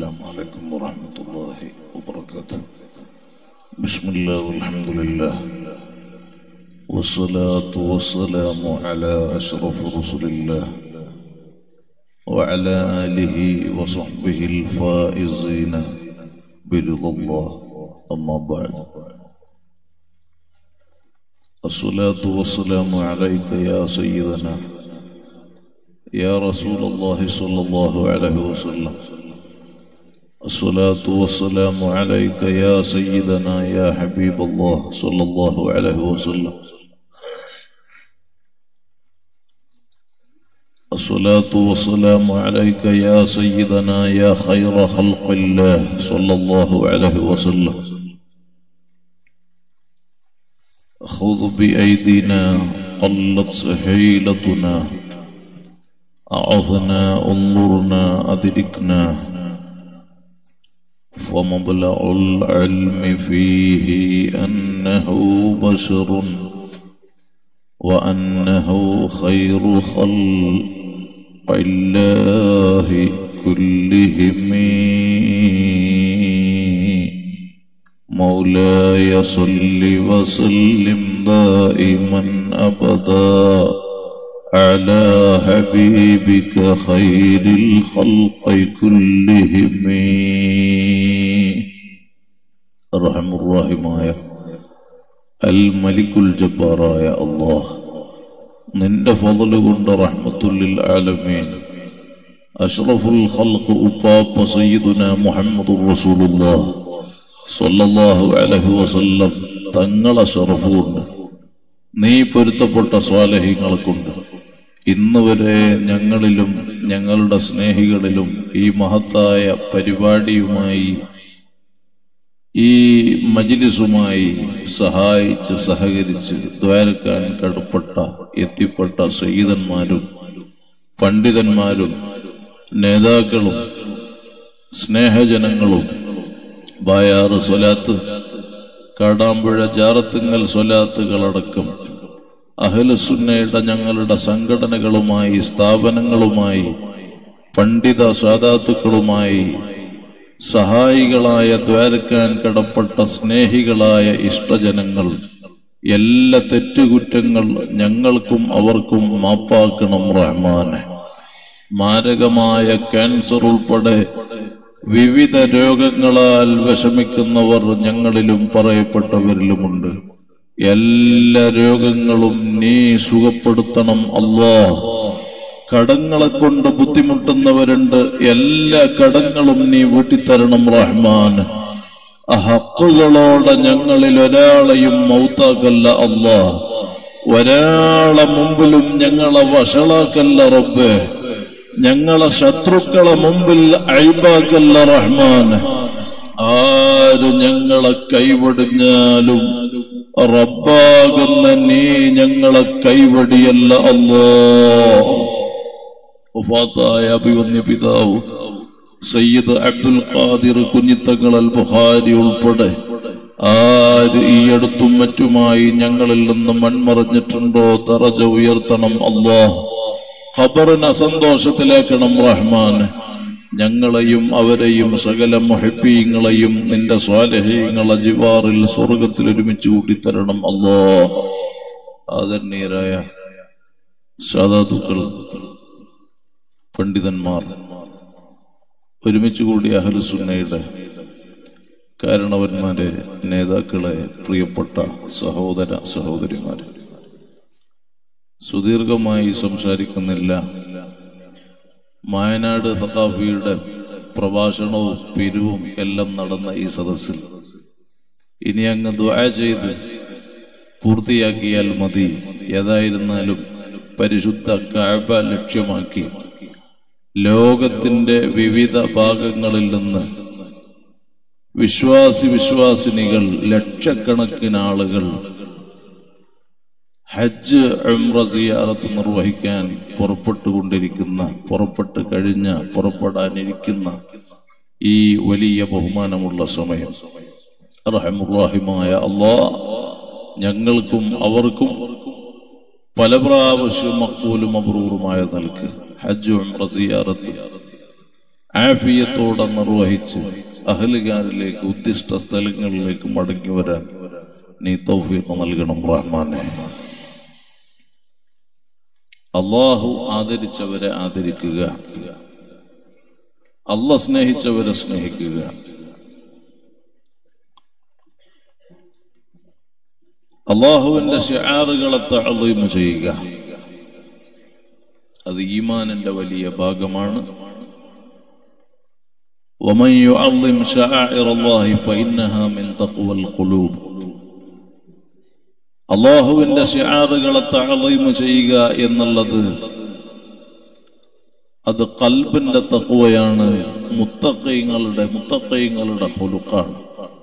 السلام عليكم ورحمة الله وبركاته بسم الله والحمد لله والصلاة والسلام على أشرف رسل الله وعلى آله وصحبه الفائزين برضا الله أما بعد الصلاة والسلام عليك يا سيدنا يا رسول الله صلى الله عليه وسلم الصلاة والسلام عليك يا سيدنا يا حبيب الله صلى الله عليه وسلم الصلاة والسلام عليك يا سيدنا يا خير خلق الله صلى الله عليه وسلم خذ بأيدينا قلت سحيلتنا أعظنا انظرنا أدركنا فمبلغ العلم فيه أنه بشر وأنه خير خلق الله كلهم مولاي صل وسلم دائما أبدا على حبيبك خير الخلق كلهم أرحم الراحمايا الملك الجبار يا الله നിന്റെ ഫضل കൊണ്ട് റഹ്മത്തുല്ലിൽ ആലമീൻ അഷ്റഫുൽ ഖൽഖ് ഉപ്പാപ്പ സയ്യിദുന മുഹമ്മദ് റസൂലുള്ളാഹ് സ്വല്ലല്ലാഹു അലൈഹി വസല്ലം തങ്ങളെ ഷറഫുണ്ട് നീ പൊരുത്തപ്പെട്ട സ്വാലഹ്യങ്ങളെ കൊണ്ട് ഇന്ന് വരെ ഞങ്ങളിലും ഞങ്ങളുടെ സ്നേഹികളിലും ഈ മഹത്തായ പരിപാടിയുമായി ഈ മജിലിസുമായി സഹായിച്ച് സഹകരിച്ച് ദ്വാരക്കാൻ കടപ്പെട്ട എത്തിപ്പെട്ട സയ്യിദന്മാരും പണ്ഡിതന്മാരും നേതാക്കളും സ്നേഹജനങ്ങളും ബായാറ് സ്വലാത്ത് കാടാമ്പുഴ ജാറത്തുങ്ങൽ സ്വലാത്തുകളടക്കം അഹലസുന്നയുടെ ഞങ്ങളുടെ സംഘടനകളുമായി സ്ഥാപനങ്ങളുമായി പണ്ഡിത സാധാത്തുക്കളുമായി സഹായികളായ ദ്വാരക്കാൻ കടപ്പെട്ട സ്നേഹികളായ ഇഷ്ടജനങ്ങൾ എല്ലാ തെറ്റുകുറ്റങ്ങൾ ഞങ്ങൾക്കും അവർക്കും മാപ്പാക്കണം റഹ്മാനെ മാരകമായ ക്യാൻസർ ഉൾപ്പെടെ വിവിധ രോഗങ്ങളാൽ വിഷമിക്കുന്നവർ ഞങ്ങളിലും പറയപ്പെട്ടവരിലുമുണ്ട് എല്ലാ രോഗങ്ങളും നീ സുഖപ്പെടുത്തണം അല്ലാ കടങ്ങളെ കൊണ്ട് ബുദ്ധിമുട്ടുന്നവരുണ്ട് എല്ലാ കടങ്ങളും നീ വീട്ടിത്തരണം റഹ്മാൻ ഹക്കുകളോടെ ഞങ്ങളിൽ ഒരാളെയും മൗത്താക്കല്ല അല്ലാ ഒരാളെ മുമ്പിലും ഞങ്ങളെ വഷളാക്കല്ല റബ്ബേ ഞങ്ങളെ ശത്രുക്കളെ മുമ്പിൽ അഴിബാക്കല്ല റഹ്മാൻ ആര് ഞങ്ങളെ കൈവടിഞ്ഞാലും റബ്ബാകുന്ന നീ ഞങ്ങളെ കൈവടിയല്ല അല്ലോ വഫാത്തായ അഭിവന്യ പിതാവ് സയ്യിദ് അബ്ദുൽ ഖാദിർ കുഞ്ഞിത്തങ്ങൾ അൽ ബുഖാരി ഉൾപ്പെടെ ആര് ഈ അടുത്തും മറ്റുമായി ഞങ്ങളിൽ നിന്ന് മൺമറഞ്ഞിട്ടുണ്ടോ തറജ ഉയർത്തണം അള്ളാഹ് ഖബറിനെ സന്തോഷത്തിലേക്കണം റഹ്മാൻ ഞങ്ങളെയും അവരെയും സകല മൊഹപ്പീങ്ങളെയും നിന്റെ സ്വാലഹ്യങ്ങളെ ജിവാറിൽ സ്വർഗത്തിൽ ഒരുമിച്ച് കൂട്ടിത്തരണം അല്ലോ ആദരണീയരായ സാധാതുക്കൾ പണ്ഡിതന്മാർ ഒരുമിച്ച് കൂടിയ അഹലുസുന്നയുടെ കാരണവന്മാരെ നേതാക്കളെ പ്രിയപ്പെട്ട സഹോദര സഹോദരിമാരെ സുദീർഘമായി സംസാരിക്കുന്നില്ല മായനാട് സഖാഫിയുടെ പ്രഭാഷണവും പിരിവും എല്ലാം നടന്ന ഈ സദസ്സിൽ ഇനി അങ്ങ് ദ്വാ ചെയ്ത് പൂർത്തിയാക്കിയാൽ മതി ഏതായിരുന്നാലും പരിശുദ്ധ കാബ ലക്ഷ്യമാക്കി ലോകത്തിന്റെ വിവിധ ഭാഗങ്ങളിൽ നിന്ന് വിശ്വാസി വിശ്വാസിനികൾ ലക്ഷക്കണക്കിന് ആളുകൾ ഹജ്ജ് ഉംറ സിയാറത്ത് നിർവഹിക്കാൻ പുറപ്പെട്ടുകൊണ്ടിരിക്കുന്ന പുറപ്പെട്ട് കഴിഞ്ഞ പുറപ്പെടാനിരിക്കുന്ന ഈ വലിയ ബഹുമാനമുള്ള സമയം റഹമുറാഹിമായ അള്ളാ ഞങ്ങൾക്കും അവർക്കും പല പ്രാവശ്യം മക്കൂലും അബ്രൂറുമായ നൽകി ഹജ്ജ് ഉംറ സിയാറത്ത് ആഫിയത്തോടെ നിർവഹിച്ച് അഹലുകാരിലേക്ക് ഉദ്ദിഷ്ട സ്ഥലങ്ങളിലേക്ക് മടങ്ങി വരാൻ നീ തൗഫീഖ് നൽകണം റഹ്മാനെ അള്ളാഹു ആദരിച്ചവരെ ആദരിക്കുക അല്ല സ്നേഹിച്ചവരെ സ്നേഹിക്കുക അള്ളാഹുവിന്റെ ഷിആറുകളെ തഅളീം ചെയ്യുക അത് ഈമാനിന്റെ വലിയ ഭാഗമാണ് ومن يعظم شعائر الله فإنها من تقوى القلوب അള്ളാഹുവിന്റെ ഷിആറുകളെ തഅളീം ചെയ്യുക എന്നുള്ളത് അത് കൽബിന്റെ തക്കുവയാണ് മുത്തക്കൈങ്ങളുടെ മുത്തക്കൈങ്ങളുടെ ഹുലുക്കാണ്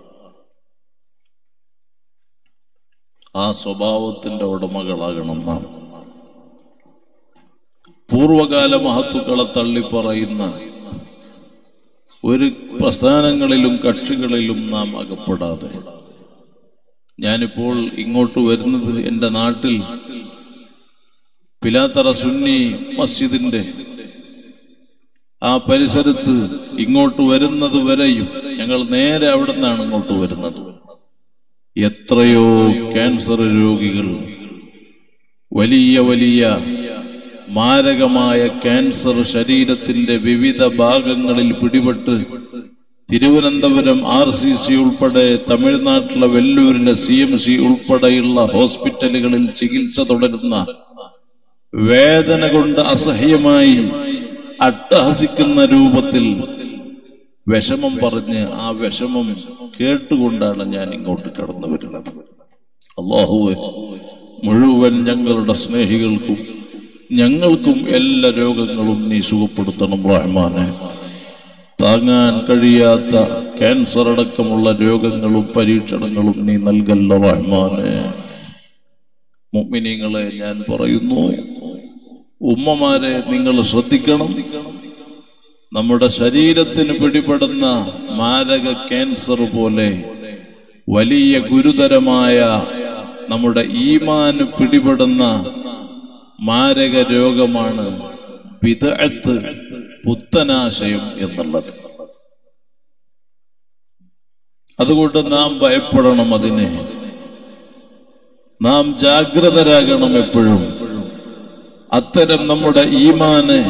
ആ സ്വഭാവത്തിന്റെ ഉടമകളാകണം നാം പൂർവകാല മഹത്തുക്കളെ തള്ളിപ്പറയുന്ന ഒരു പ്രസ്ഥാനങ്ങളിലും കക്ഷികളിലും നാം അകപ്പെടാതെ ഞാനിപ്പോൾ ഇങ്ങോട്ട് വരുന്നത് എൻ്റെ നാട്ടിൽ പിലാത്തറ സുന്നി മസ്ജിദിന്റെ ആ പരിസരത്ത് ഇങ്ങോട്ട് വരുന്നത് വരെയും ഞങ്ങൾ നേരെ അവിടെ നിന്നാണ് ഇങ്ങോട്ട് വരുന്നത് എത്രയോ ക്യാൻസർ രോഗികൾ വലിയ വലിയ മാരകമായ ക്യാൻസർ ശരീരത്തിന്റെ വിവിധ ഭാഗങ്ങളിൽ പിടിപെട്ട് തിരുവനന്തപുരം ആർ സി സി ഉൾപ്പെടെ തമിഴ്നാട്ടിലെ വെല്ലൂരിലെ സി എം സി ഉൾപ്പെടെയുള്ള ഹോസ്പിറ്റലുകളിൽ ചികിത്സ തുടരുന്ന വേദന കൊണ്ട് അസഹ്യമായി അട്ടഹസിക്കുന്ന രൂപത്തിൽ വിഷമം പറഞ്ഞ് ആ വിഷമം കേട്ടുകൊണ്ടാണ് ഞാൻ ഇങ്ങോട്ട് കടന്നു വരുന്നത് അള്ളാഹുവെ മുഴുവൻ ഞങ്ങളുടെ സ്നേഹികൾക്കും ഞങ്ങൾക്കും എല്ലാ രോഗങ്ങളും നീ സുഖപ്പെടുത്തണം റഹ്മാനെ താങ്ങാൻ കഴിയാത്ത ക്യാൻസർ അടക്കമുള്ള രോഗങ്ങളും പരീക്ഷണങ്ങളും നീ നൽകല്ല റഹ്മാനെ മുഅ്മിനീങ്ങളെ ഞാൻ പറയുന്നു ഉമ്മമാരെ നിങ്ങൾ ശ്രദ്ധിക്കണം നമ്മുടെ ശരീരത്തിന് പിടിപെടുന്ന മാരക ക്യാൻസർ പോലെ വലിയ ഗുരുതരമായ നമ്മുടെ ഈമാന് പിടിപെടുന്ന മാരക രോഗമാണ് വിദഗ്ധ പുത്തനാശയം എന്നുള്ളത് അതുകൊണ്ട് നാം ഭയപ്പെടണം അതിനെ നാം ജാഗ്രതരാകണം എപ്പോഴും അത്തരം നമ്മുടെ ഈമാന്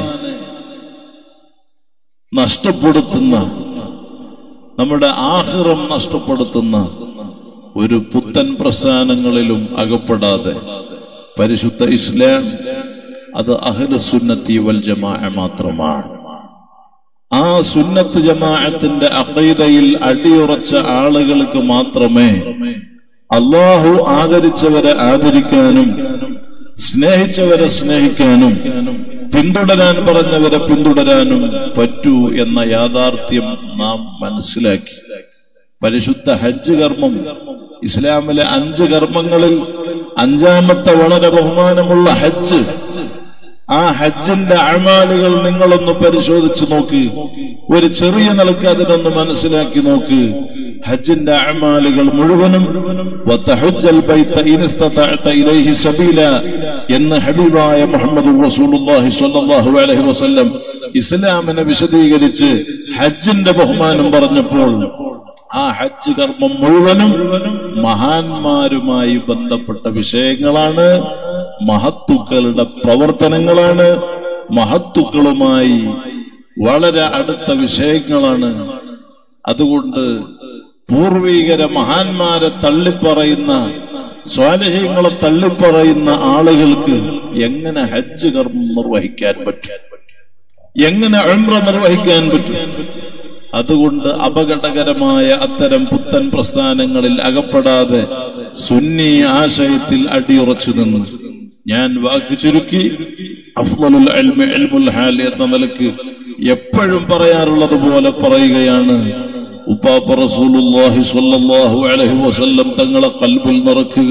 നഷ്ടപ്പെടുത്തുന്ന നമ്മുടെ ആഹ്റം നഷ്ടപ്പെടുത്തുന്ന ഒരു പുത്തൻ പ്രസ്ഥാനങ്ങളിലും അകപ്പെടാതെ പരിശുദ്ധ ഇസ്ലാം അത് അഹ്ലു സുന്നത്തി വൽ ജമാഅ മാത്രമാണ് ആ സുന്നത്ത് ജമാഅത്തിന്റെ അഖീദയിൽ അടിയുറച്ച ആളുകൾക്ക് മാത്രമേ അള്ളാഹു ആദരിച്ചവരെ ആദരിക്കാനും സ്നേഹിച്ചവരെ സ്നേഹിക്കാനും പിന്തുടരാൻ പറഞ്ഞവരെ പിന്തുടരാനും പറ്റൂ എന്ന യാഥാർത്ഥ്യം നാം മനസ്സിലാക്കി പരിശുദ്ധ ഹജ്ജ് കർമ്മം ഇസ്ലാമിലെ അഞ്ച് കർമ്മങ്ങളിൽ അഞ്ചാമത്തെ വളരെ ബഹുമാനമുള്ള ഹജ്ജ് ആ ഹജ്ജിന്റെ അമാലുകൾ നിങ്ങളൊന്ന് പരിശോധിച്ചു നോക്ക് ഒരു ചെറിയ നിലക്ക് അതിനൊന്ന് മനസ്സിലാക്കി നോക്ക് ഹജ്ജിന്റെ അമാലുകൾ മുഴുവനും വതഹജ്ജൽ ബൈത ഇൻ ഇസ്തതഅത ഇലൈഹി സബീല എന്ന് ഹബീബായ മുഹമ്മദ് റസൂലുള്ളാഹി സ്വല്ലല്ലാഹു അലൈഹി വസല്ലം ഇസ്ലാമിനെ വിശദീകരിച്ച് ഹജ്ജിന്റെ ബഹുമാനം പറഞ്ഞപ്പോൾ ആ ഹജ്ജ് കർമ്മം മുഴുവനും മഹാന്മാരുമായി ബന്ധപ്പെട്ട വിഷയങ്ങളാണ് മഹത്തുക്കളുടെ പ്രവർത്തനങ്ങളാണ് മഹത്തുക്കളുമായി വളരെ അടുത്ത വിഷയങ്ങളാണ് അതുകൊണ്ട് പൂർവീകര മഹാന്മാരെ തള്ളിപ്പറയുന്ന സ്വാലഹ്യങ്ങളെ തള്ളിപ്പറയുന്ന ആളുകൾക്ക് എങ്ങനെ ഹജ്ജ് കർമ്മം നിർവഹിക്കാൻ പറ്റും എങ്ങനെ അമ്ര നിർവഹിക്കാൻ പറ്റും അതുകൊണ്ട് അപകടകരമായ അത്തരം പുത്തൻ പ്രസ്ഥാനങ്ങളിൽ അകപ്പെടാതെ സുന്നി ആശയത്തിൽ അടിയുറച്ചു നിന്നു ഞാൻ വാക്ക് ചുരുക്കി അഫ്ളലുൽ ഇൽമി ഇൽമുൽ ഹാൽ എന്ന നിലക്ക് എപ്പോഴും പറയാറുള്ളത് പോലെ പറയുകയാണ് ഉപ്പാപ്പ റസൂലുള്ളാഹി സ്വല്ലല്ലാഹു അലൈഹി വസല്ലം തങ്ങളെ കൽബിൽ നിറക്കുക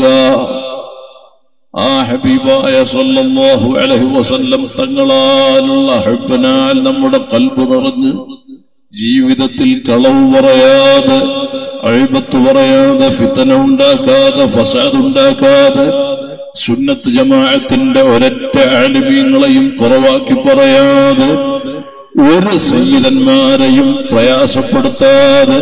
ആ ഹബീബായ സ്വല്ലല്ലാഹു അലൈഹി വസല്ലം തങ്ങളാലുള്ള ഹബ്ബനാൽ നമ്മുടെ കൽബ് നിറഞ്ഞ് ജീവിതത്തിൽ കളവ് പറയാതെ അഴിബത്ത് പറയാതെ ഫിത്തന ഉണ്ടാക്കാതെ ഫസാദ് ഉണ്ടാക്കാതെ സുന്നത്ത് ജമാഅത്തിന്റെ ഒരൊറ്റ ആലിമീങ്ങളെയും കുറവാക്കി പറയാതെ ഒരു സയ്യിദന്മാരെയും പ്രയാസപ്പെടുത്താതെ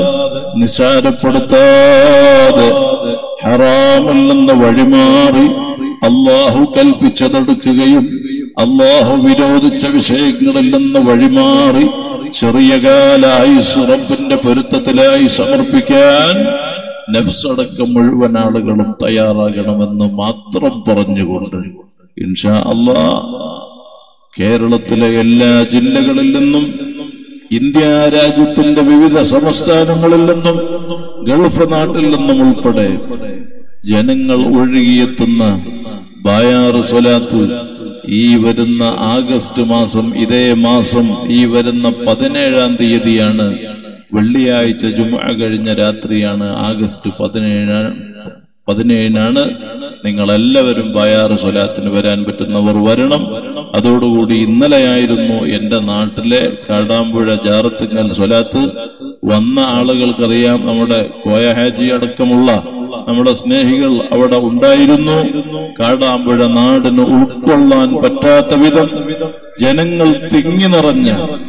നിസാരപ്പെടുത്താതെ ഹറാമിൽ നിന്ന് വഴിമാറി അള്ളാഹു കൽപ്പിച്ചതെടുക്കുകയും അള്ളാഹു വിരോധിച്ച വിഷയങ്ങളിൽ നിന്ന് വഴിമാറി ചെറിയ കാലായി റബ്ബിന്റെ പൊരുത്തത്തിലായി സമർപ്പിക്കാൻ നഫ്സടക്കം മുഴുവൻ ആളുകളും തയ്യാറാകണമെന്ന് മാത്രം പറഞ്ഞുകൊണ്ട് ഇൻഷാ അള്ളാ കേരളത്തിലെ എല്ലാ ജില്ലകളിൽ നിന്നും ഇന്ത്യ രാജ്യത്തിന്റെ വിവിധ സംസ്ഥാനങ്ങളിൽ നിന്നും ഗൾഫ് നാട്ടിൽ നിന്നും ഉൾപ്പെടെ ജനങ്ങൾ ഒഴുകിയെത്തുന്ന ബായാറ് സ്വലാത്ത് ഈ വരുന്ന ആഗസ്റ്റ് മാസം ഇതേ മാസം ഈ വരുന്ന പതിനേഴാം തീയതിയാണ് വെള്ളിയാഴ്ച ജുമ കഴിഞ്ഞ രാത്രിയാണ് ആഗസ്റ്റ് പതിനേഴ് പതിനേഴിനാണ് നിങ്ങൾ എല്ലാവരും ബയാറ് സ്വലാത്തിന് വരാൻ പറ്റുന്നവർ വരണം അതോടുകൂടി ഇന്നലെയായിരുന്നു എന്റെ നാട്ടിലെ കാടാമ്പുഴ ജാറത്തിങ്ങൽ സ്വലാത്ത് വന്ന ആളുകൾക്കറിയാം നമ്മുടെ കോയ ഹാജി അടക്കമുള്ള നമ്മുടെ സ്നേഹികൾ അവിടെ ഉണ്ടായിരുന്നു കാടാമ്പുഴ നാടിന് ഉൾക്കൊള്ളാൻ പറ്റാത്ത വിധം ജനങ്ങൾ തിങ്ങി നിറഞ്ഞ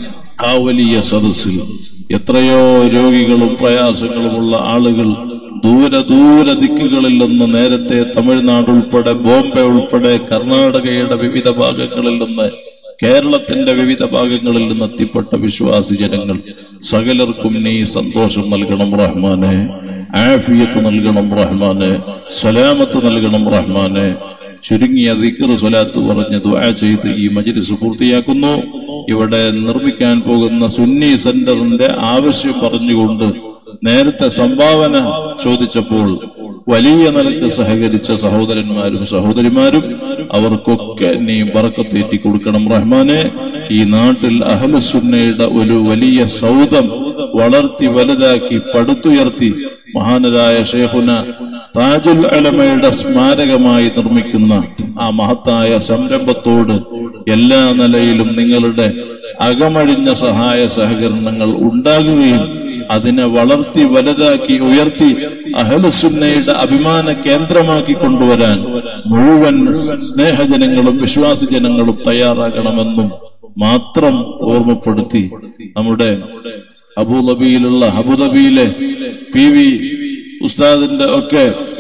ആ വലിയ സദസ്സിൽ എത്രയോ രോഗികളും പ്രയാസങ്ങളുമുള്ള ആളുകൾ ദൂര ദൂര ദിക്കുകളിൽ നിന്ന് നേരത്തെ തമിഴ്നാട് ഉൾപ്പെടെ ബോംബെ ഉൾപ്പെടെ കർണാടകയുടെ വിവിധ ഭാഗങ്ങളിൽ നിന്ന് കേരളത്തിന്റെ വിവിധ ഭാഗങ്ങളിൽ നിന്ന് എത്തിപ്പെട്ട വിശ്വാസി ജനങ്ങൾ സകലർക്കും നീ സന്തോഷം നൽകണം റഹ്മാനെ ആഫിയത്ത് നൽകണം റഹ്മാനെ സലാമത്ത് നൽകണം റഹ്മാനെ ചുരുങ്ങിയ ദിക്കർ സ്വലാത്ത് പറഞ്ഞ് ദുആ ചെയ്ത് ഈ മജ്ലിസ് പൂർത്തിയാക്കുന്നു ഇവിടെ നിർമ്മിക്കാൻ പോകുന്ന സുന്നി സെന്ററിന്റെ ആവശ്യം പറഞ്ഞുകൊണ്ട് നേരത്തെ സംഭാവന ചോദിച്ചപ്പോൾ വലിയ നിലക്ക് സഹകരിച്ച സഹോദരന്മാരും സഹോദരിമാരും അവർക്കൊക്കെ നീ ബറക്കത്തേറ്റി കൊടുക്കണം റഹ്മാനെ ഈ നാട്ടിൽ അഹലസുന്നയുടെ ഒരു വലിയ സൗദം വളർത്തി വലുതാക്കി പടുത്തുയർത്തി മഹാനരായ ഷേഖുന താജുൽ അലമയുടെ സ്മാരകമായി നിർമ്മിക്കുന്ന ആ മഹത്തായ സംരംഭത്തോട് എല്ലാ നിലയിലും നിങ്ങളുടെ അകമഴിഞ്ഞ സഹായ സഹകരണങ്ങൾ ഉണ്ടാകുകയും അതിനെ വളർത്തി വലുതാക്കി ഉയർത്തി അഹലുസുന്നയുടെ അഭിമാന കേന്ദ്രമാക്കി കൊണ്ടുവരാൻ മുഴുവൻ സ്നേഹജനങ്ങളും വിശ്വാസി ജനങ്ങളും തയ്യാറാകണമെന്നും മാത്രം ഓർമ്മപ്പെടുത്തി നമ്മുടെ അബുദബിയിലുള്ള അബുദബിയിലെ പി വി ഉസ്താദിന്റെ ഒക്കെ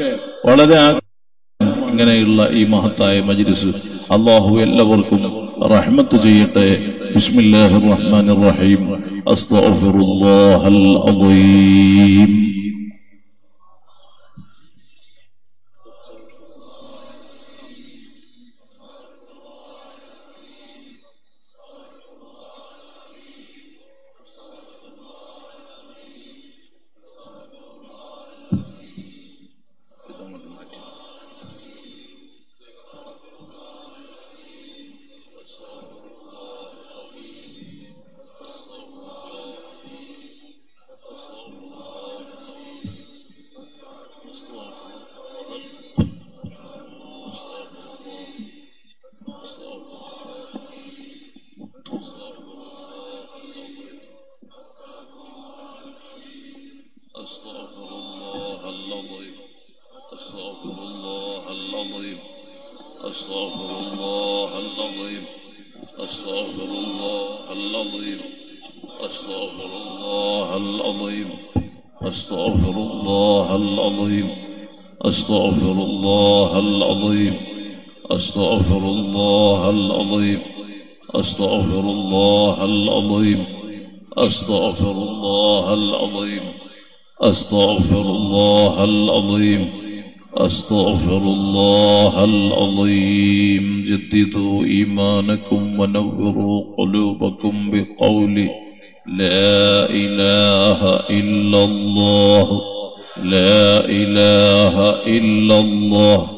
വളരെ ആ- ഇങ്ങനെയുള്ള ഈ മഹത്തായ മജ്ലിസ് അള്ളാഹു എല്ലാവർക്കും റഹ്മത്ത് ചെയ്യട്ടെ ബിസ്മില്ലാഹിർ റഹ്മാനിർ റഹീം അസ്തഗ്ഫിറുല്ലാഹൽ അദീം أستغفر الله العظيم أستغفر الله العظيم أستغفر الله العظيم أستغفر الله العظيم أستغفر الله العظيم أستغفر الله العظيم أستغفر الله العظيم أستغفر الله العظيم أستغفر الله العظيم أستغفر الله العظيم أستغفر الله العظيم أستغفر الله العظيم جددوا إيمانكم ونوروا قلوبكم بقول لا إله إلا الله لا إله إلا الله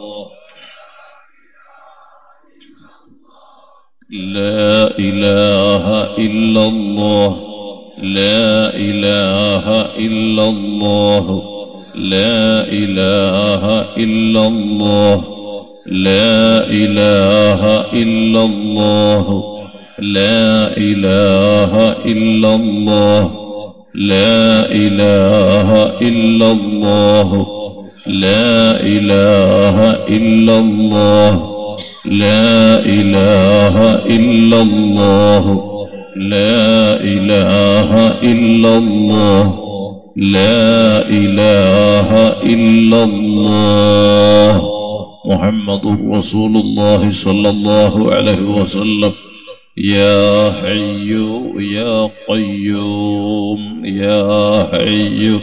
لا إله إلا الله لا إله إلا الله لا إله إلا الله لا إله إلا الله لا إله إلا الله لا إله إلا الله لا إله إلا الله لا إله إلا الله لا إله إلا الله لا إله إلا الله محمد رسول الله صلى الله عليه وسلم يا حي يا قيوم يا حي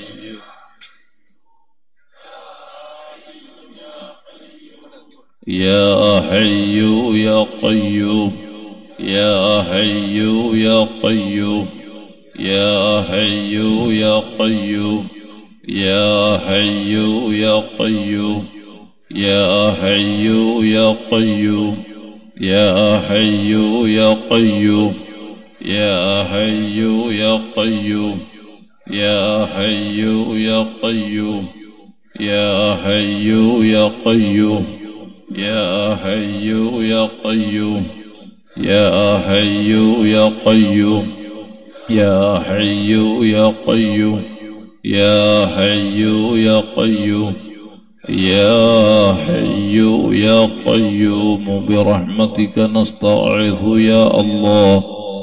يا حي يا قيوم يا حي يا قيوم يا حي يا قيوم يا حي يا قيوم يا حي يا قيوم يا حي يا قيوم يا حي يا قيوم يا حي يا قيوم يا حي يا قيوم يا حي يا قيوم يا حي يا قيوم يا حي يا قيوم يا حي يا قيوم يا حي يا قيوم برحمتك نستعيذ يا الله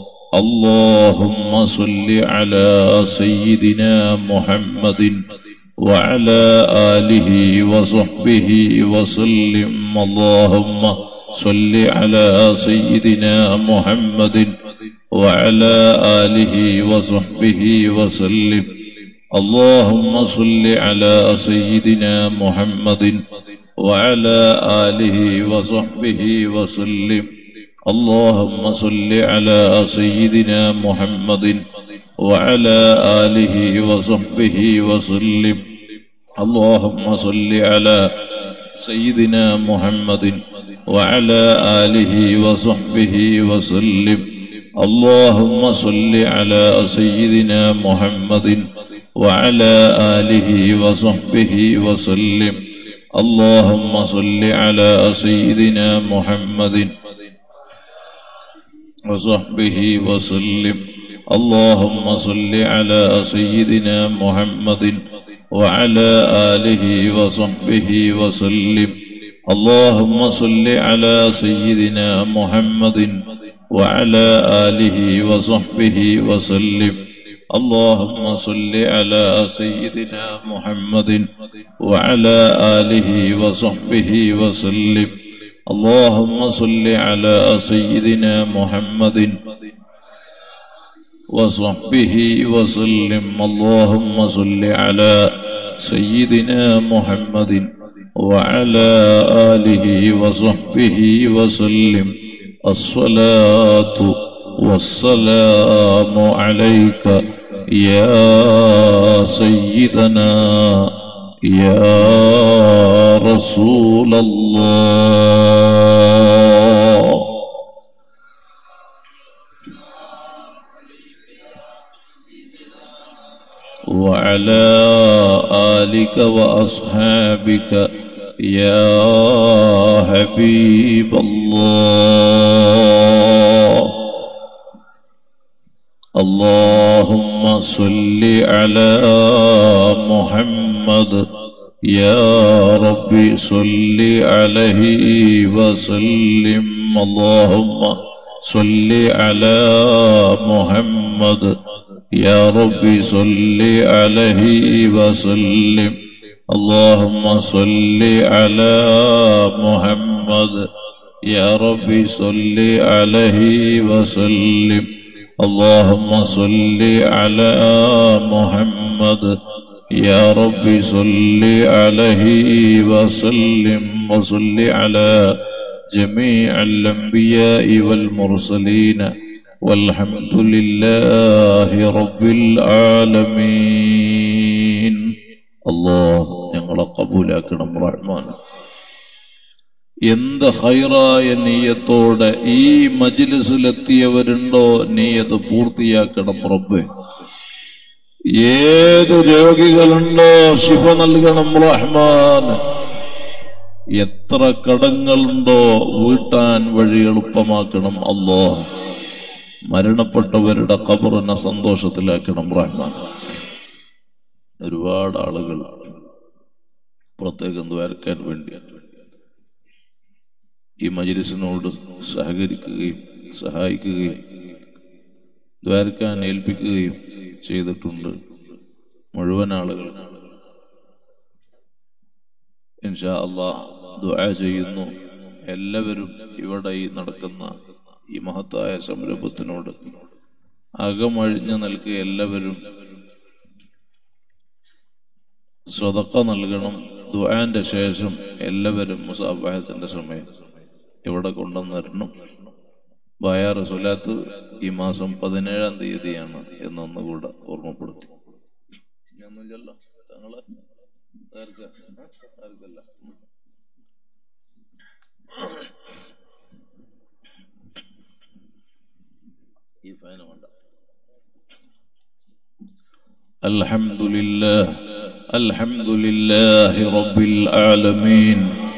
اللهم صل على سيدنا محمد وعلى آله وصحبه وسلم اللهم صل على سيدنا محمد وعلى آله وصحبه وسلم اللهم صل على سيدنا محمد وعلى آله وصحبه وسلم اللهم صل على سيدنا محمد وعلى آله وصحبه وسلم اللهم صل على سيدنا محمد وعلى آله وصحبه وسلم اللهم صل على سيدنا محمد وعلى آله وصحبه وسلم اللهم صل على سيدنا محمد وصحبه وسلم اللهم صل على سيدنا محمد وعلى آله وصحبه وسلم اللهم صل على سيدنا محمد وعلى آله وصحبه وسلم اللهم صل على سيدنا محمد وعلى آله وصحبه وسلم اللهم صل على سيدنا محمد وصحبه وسلم اللهم صل على سيدنا محمد وعلى آله وصحبه وسلم الصلاة والسلام عليك يا سيدنا يا رسول الله وعلى آلك وأصحابك يا حبيب الله اللهم صل على محمد يا ربي صل عليه وسلم اللهم صل على محمد يا ربي صل عليه وسلم اللهم صل على محمد يا ربي صل عليه وسلم اللهم صل على محمد يا ربي صل عليه وسلم وصل على جميع الأنبياء والمرسلين والحمد لله رب العالمين الله ഞങ്ങളെ കബൂലാക്കണം റഹ്മാൻ എന്ത് ഹൈറായ നീയത്തോടെ ഈ മജിലിസിലെത്തിയവരുണ്ടോ നീയത് പൂർത്തിയാക്കണം റബ്ബെ ഏത് രോഗികളുണ്ടോ ശിഫ നൽകണം റഹ്മാൻ എത്ര കടങ്ങളുണ്ടോ വീട്ടാൻ വഴി എളുപ്പമാക്കണം അല്ലോ മരണപ്പെട്ടവരുടെ കബറിനെ സന്തോഷത്തിലാക്കണം റഹ്മാൻ ഒരുപാട് ആളുകൾ പ്രത്യേകം ദ്വാരക്കാൻ വേണ്ടിയാണ് ഈ മജിലിസിനോട് സഹകരിക്കുകയും സഹായിക്കുകയും ദ്വാരക്കാൻ ഏൽപ്പിക്കുകയും ചെയ്തിട്ടുണ്ട് മുഴുവൻ ആളുകൾ ഇൻഷാ അള്ളാ ദുആ ചെയ്യുന്നു എല്ലാവരും ഇവിടെ ഈ നടക്കുന്ന ഈ മഹത്തായ സംരംഭത്തിനോട് അകമഴിഞ്ഞു നൽകി എല്ലാവരും സ്വതക്ക നൽകണം ദുആന്റെ ശേഷം എല്ലാവരും മുസാഫഹത്തിന്റെ സമയം ഇവിടെ കൊണ്ടുവന്നിരണം ബയാർ സുലാത്ത് ഈ മാസം പതിനേഴാം തീയതിയാണ് എന്നൊന്നുകൂടെ ഓർമ്മപ്പെടുത്തി ഞാനൊന്നുമില്ലല്ലോ താങ്കള് ആർക്കാ? ആ? ആർക്കല്ല ഉം. ഈ ഫാന് വേണ്ട الحمد لله الحمد لله رب العالمين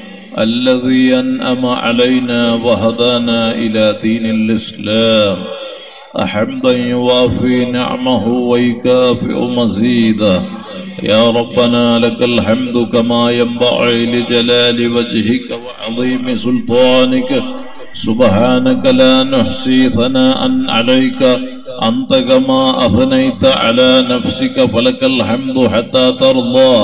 الذي أنأم علينا وهدانا إلى دين الإسلام حمدا يوافي نعمه ويكافئ مزيدا يا ربنا لك الحمد كما ينبغي لجلال وجهك وعظيم سلطانك سبحانك لا نحصي ثناء عليك أنت كما أثنيت على نفسك فلك الحمد حتى ترضى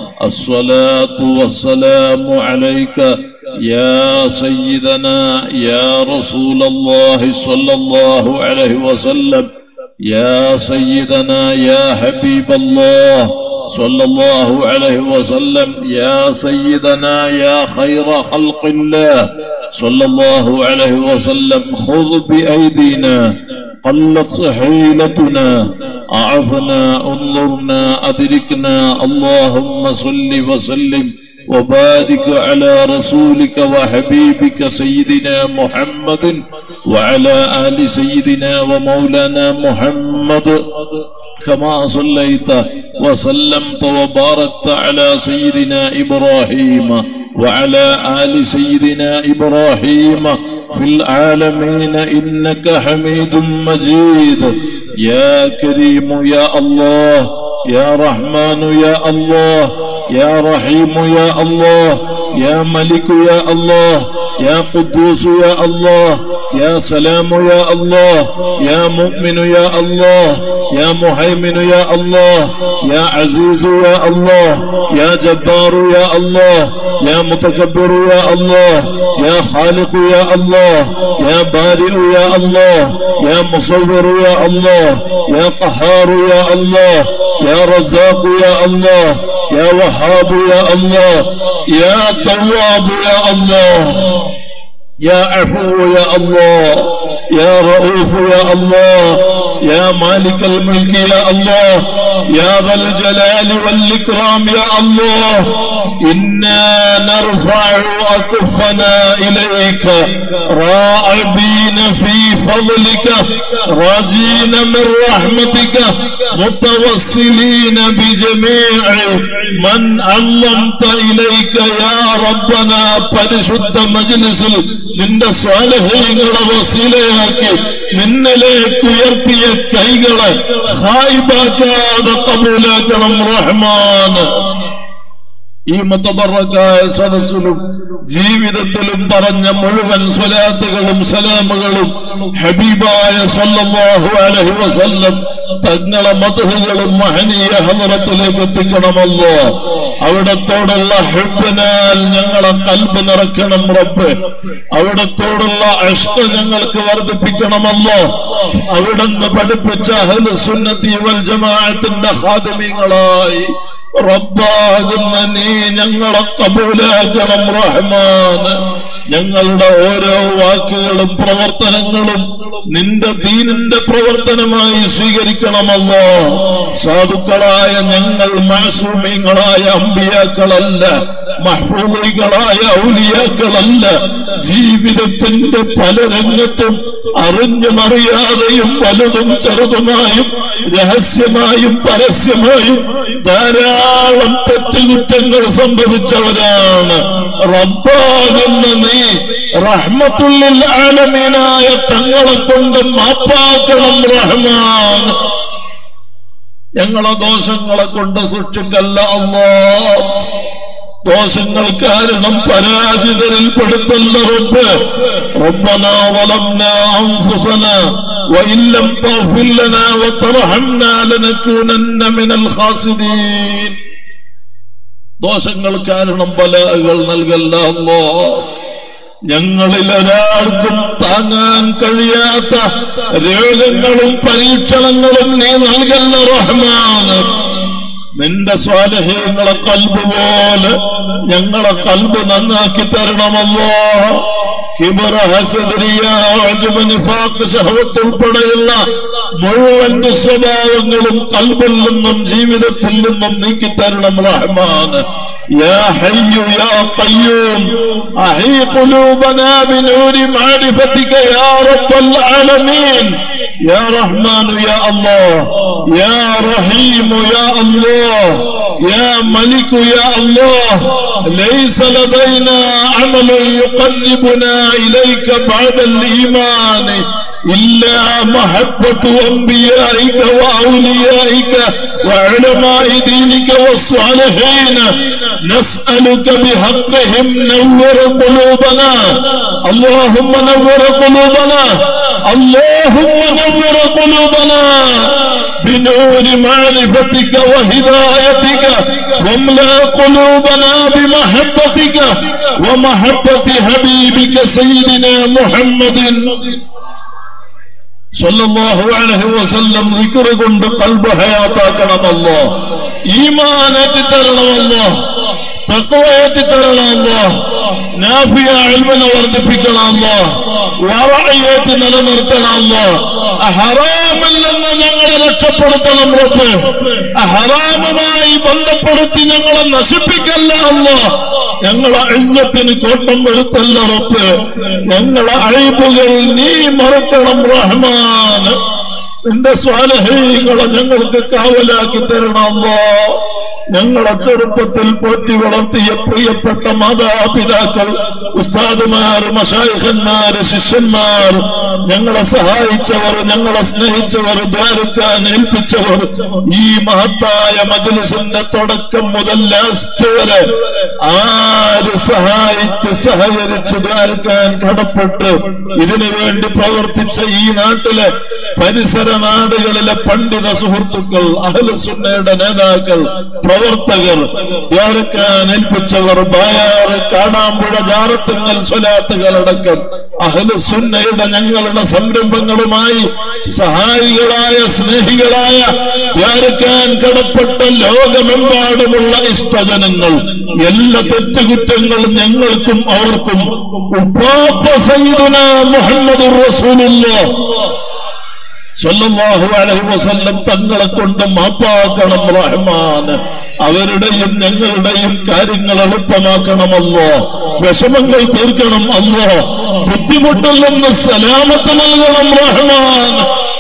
الصلاة والسلام عليك يا سيدنا يا رسول الله صلى الله عليه وسلم يا سيدنا يا حبيب الله صلى الله عليه وسلم يا سيدنا يا خير خلق الله صلى الله عليه وسلم خذ بأيدينا قلت حيلتنا أعفنا انظرنا أدركنا اللهم صل وسلم وبارك على رسولك وحبيبك سيدنا محمد وعلى آل سيدنا ومولانا محمد كما صليت وسلمت وباركت على سيدنا إبراهيم وعلى آل سيدنا إبراهيم في العالمين إنك حميد مجيد يا كريم يا الله يا رحمن يا الله يا رحيم يا الله يا ملك يا الله يا قدوس يا الله يا سلام يا الله يا مؤمن يا الله يا مهيمن يا الله يا عزيز يا الله يا جبار يا الله يا متكبر يا الله يا خالق يا الله يا بارئ يا الله يا مصور يا الله يا قهار يا الله يا رزاق يا الله يا وهاب يا الله يا تواب يا الله يا عفو يا الله يا رؤوف يا الله يا مالك الملك يا الله يا ذا الجلال والإكرام يا الله إنا نرفع أكفنا إليك راعبين في فضلك راجين من رحمتك متوسلين بجميع من علمت إليك يا ربنا പരിശുദ്ധ മജ്ലിസിൽ നിന്റെ സ്വാലഹ്യങ്ങളെ വസീലയാക്കി നിന്നിലേക്ക് ഉയർത്തിയ കൈകളെ ഹായിബാക്കാതെ കബൂലാക്കണം റഹ്മാൻ ഈ മുത്തബറക്കായ സദസ്സിലും ജീവിതത്തിലും പറഞ്ഞ മുഴുവൻ സ്വലാത്തുകളും സലാമുകളും ഹബീബായ സല്ലല്ലാഹു അലൈഹി വസല്ലം തങ്ങളെ മതഹുകളും മഹനീയ ഹദറത്തിലേക്ക് എത്തിക്കണമല്ലോ അവിടത്തോടുള്ള ഹെബിനാൽ ഞങ്ങളെ കൽബ് നിറക്കണം റബ്ബ് അവിടത്തോടുള്ള അഷ്ട ഞങ്ങൾക്ക് വർദ്ധിപ്പിക്കണമല്ലോ അവിടുന്ന് പഠിപ്പിച്ച അഹ്ലു സുന്നത്തി വൽ ജമാഅത്തിന്റെ ഖാദിമീങ്ങളായി റബ്ബാകുന്ന നീ ഞങ്ങളെ കബൂലാക്കണം റഹ്മാൻ ഞങ്ങളുടെ ഓരോ വാക്കുകളും പ്രവർത്തനങ്ങളും നിന്റെ ദീനിന്റെ പ്രവർത്തനമായി സ്വീകരിക്കണമല്ലോ സാധുക്കളായ ഞങ്ങൾ മാസൂമിങ്ങളായ അമ്പിയാക്കളല്ല മഹ്ഫൂമികളായ ഔലിയാക്കളല്ല ജീവിതത്തിന്റെ പല രംഗത്തും അറിഞ്ഞും അറിയാതെയും വലുതും ചെറുതുമായും രഹസ്യമായും പരസ്യമായും ധാരാളം തെറ്റുകുറ്റങ്ങൾ സംഭവിച്ചവരാണ് റബ്ബാകുന്ന നീ റഹ്മത്തുള്ളിൽ ആലമീനായ തങ്ങളെ കൊണ്ട് മാപ്പാക്കണം റഹ്മാൻ ഞങ്ങളെ ദോഷങ്ങളെ കൊണ്ട് സൂക്ഷിക്കല്ല അല്ലോ ദോഷങ്ങൾ കാരണം പരാജിതരിൽ പെടുത്തല്ല റബ്ബ് ربنا ظلمنا أنفسنا وإن لم تغفر لنا وترحمنا لنكونن من الخاسرين ദോഷങ്ങൾ കാരണം ബലാകൾ നൽകല്ല അല്ലോ ഞങ്ങളിൽ ഒരാൾക്കും താങ്ങാൻ കഴിയാത്ത രോഗങ്ങളും പരീക്ഷണങ്ങളും നീ നൽകല്ല റഹ്മാൻ നിന്റെ സ്വാലഹ്യങ്ങളെ കൽബ് പോലെ ഞങ്ങളെ കൽബ് നന്നാക്കി തരണമല്ലോ കിബറ ഹസദരിയ അജബ് നിഫാഖ് ശഹവത്ത് ഉൾപ്പെടെയുള്ള മുഴുവൻ സ്വഭാവങ്ങളും കൽബിൽ നിന്നും ജീവിതത്തിൽ നിന്നും നീക്കി തരണം റഹ്മാൻ يا حي يا قيوم أحي قلوبنا بنور معرفتك يا رب العالمين يا رحمن يا الله يا رحيم يا الله يا ملك يا الله ليس لدينا عمل يقربنا إليك بعد الإيمان إلا محبة أنبيائك وأوليائك وعلماء دينك والصالحين نسألك بحقهم نور قلوبنا اللهم نور قلوبنا اللهم نور قلوبنا بنور معرفتك وهدايتك واملا قلوبنا بمحبتك ومحبة حبيبك سيدنا محمد സല്ലല്ലാഹു അലൈഹി വസല്ലം ദിക്ർ കൊണ്ട് കൽബ് ഹയാത്താക്കണമല്ലോ ഈമാനേറ്റി തരണമല്ലോ തക്വയേറ്റി തരണമല്ലോ നാഫിയ ഇൽമിനെ വർദ്ധിപ്പിക്കണമല്ലോ വറഅയേറ്റി നിലനിർത്തണമല്ലോ ഹറാമിൽ നിന്ന് ഞങ്ങളെ രക്ഷപ്പെടുത്തണം റബ്ബ് ഹറാമുമായി ബന്ധപ്പെടുത്തി ഞങ്ങളെ നശിപ്പിക്കല്ല അല്ലോ ഞങ്ങളെ ഇസ്സത്തിന് കോട്ടം വരുത്തല്ല റബ്ബ് ഞങ്ങളെ അഴിബുകൾ നീ മറക്കണം റഹ്മാൻ നിന്റെ സ്വാലഹീങ്ങളെ ഞങ്ങൾക്ക് കാവലാക്കി തരണമോ ഞങ്ങളെ ചെറുപ്പത്തിൽ പോറ്റി വളർത്തിയ പ്രിയപ്പെട്ട മാതാപിതാക്കൾ ഉസ്താദുമാർ മഷായിഖന്മാർ ശിഷ്യന്മാർ ഞങ്ങളെ സഹായിച്ചവർ ഞങ്ങളെ സ്നേഹിച്ചവർ ദ്വാരക്കാൻ ഏൽപ്പിച്ചവർ ഈ മഹത്തായ മജലിസിന്റെ തുടക്കം മുതൽ ലാസ്റ്റ് വരെ ആര് സഹായിച്ച് സഹകരിച്ച് ദ്വാരക്കാൻ കടപ്പെട്ട് ഇതിനു വേണ്ടി പ്രവർത്തിച്ച ഈ നാട്ടിലെ പരിസര നാടുകളിലെ പണ്ഡിത സുഹൃത്തുക്കൾ അഹ്ലുസുന്നയുടെ നേതാക്കൾ പ്രവർത്തകർ ദ്വാരക്കാൻ ഏൽപ്പിച്ചവർ ബായാറ് കാണാമ്പുഴ ജാറത്തുങ്ങൽ സ്വലാത്തുകളടക്കം അഹ്ലുസുന്നയുടെ ഞങ്ങളുടെ സംരംഭങ്ങളുമായി സഹായികളായ സ്നേഹികളായ ദ്വാരക്കാൻ കടപ്പെട്ട ലോകമെമ്പാടുമുള്ള ഇഷ്ടജനങ്ങൾ എല്ലാ തെറ്റുകുറ്റങ്ങളും ഞങ്ങൾക്കും അവർക്കും ഉപ്പാപ്പ സയ്യിദുന മുഹമ്മദ് റസൂലുള്ള സല്ലല്ലാഹു അലൈഹി വസല്ലം തങ്ങളെ കൊണ്ട് മാപ്പാക്കണം റഹ്മാൻ അവരുടെയും ഞങ്ങളുടെയും കാര്യങ്ങൾ എളുപ്പമാക്കണമല്ലോ വിഷമങ്ങൾ തീർക്കണം അല്ലോ ബുദ്ധിമുട്ടിൽ നിന്ന് സലാമത്ത് നൽകണം റഹ്മാൻ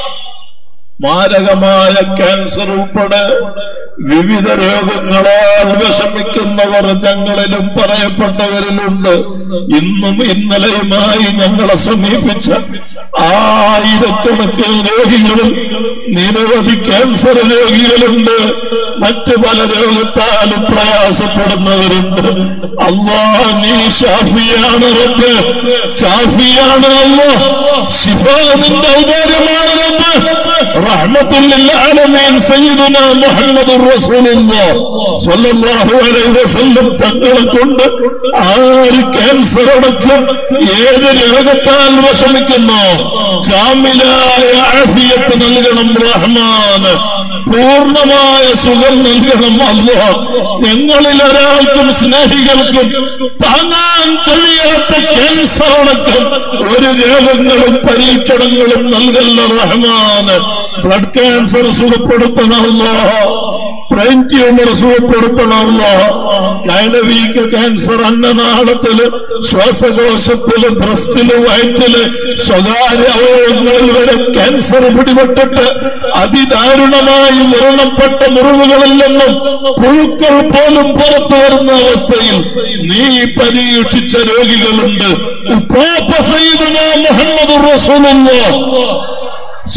മാരകമായ ക്യാൻസർ ഉൾപ്പെടെ വിവിധ രോഗങ്ങളാൽ വിഷമിക്കുന്നവർ ഞങ്ങളിലും പറയപ്പെട്ടവരിലുണ്ട് ഇന്നും ഇന്നലെയുമായി ഞങ്ങളെ സമീപിച്ച ആയിരക്കണക്കിന് രോഗികളും നിരവധി ക്യാൻസർ രോഗികളുണ്ട് മറ്റു പല രോഗത്താലും പ്രയാസപ്പെടുന്നവരുണ്ട് അള്ളാ നീ ഷാഫിയാണ് റബ്ബ് കാഫിയാണ് അല്ലോ ശിഫ നിന്റെ ഔദാര്യമാണ് റബ്ബ് റഹ്മത്തുല്ലിൽ ആലമീൻ സയ്യിദുന മുഹമ്മദ് റസൂലുള്ളാഹ് സ്വല്ലല്ലാഹു അലൈഹി വസല്ലം തങ്ങളെ കൊണ്ട് ആര് ക്യാൻസർ അടക്കം ഏത് രോഗത്താൽ വിഷമിക്കുന്നു കാമിലായ ആഫിയത്ത് നൽകണം റഹ്മാൻ പൂർണ്ണമായ സുഖം നൽകണം അല്ലോ ഞങ്ങളിൽ ഒരാൾക്കും സ്നേഹികൾക്കും താങ്ങാൻ കഴിയാത്ത ക്യാൻസർ അടക്കം ഒരു രോഗങ്ങളും പരീക്ഷണങ്ങളും നൽകല്ല റഹ്മാൻ ബ്ലഡ് ക്യാൻസർ സുഖപ്പെടുത്തണമല്ലോ ബ്രെയിൻ ട്യൂമർ സുഖപ്പെടുത്തണമല്ലോ കൈനവീക്ക ക്യാൻസർ അന്നനാളത്തില് ശ്വാസകോശത്തില് ബ്രസ്റ്റില് വയറ്റില് സ്വകാര്യ അവയവങ്ങളിൽ വരെ ക്യാൻസർ പിടിപെട്ടിട്ട് അതിദാരുണമായി മരണപ്പെട്ട മുറിവുകളിൽ നിന്നും പുഴുക്കൾ പോലും പുറത്തു വരുന്ന അവസ്ഥയിൽ നീ പരീക്ഷിച്ച രോഗികളുണ്ട് ഉപ്പാപ്പ സയ്യിദുന മുഹമ്മദ് റസൂലുള്ളാഹ്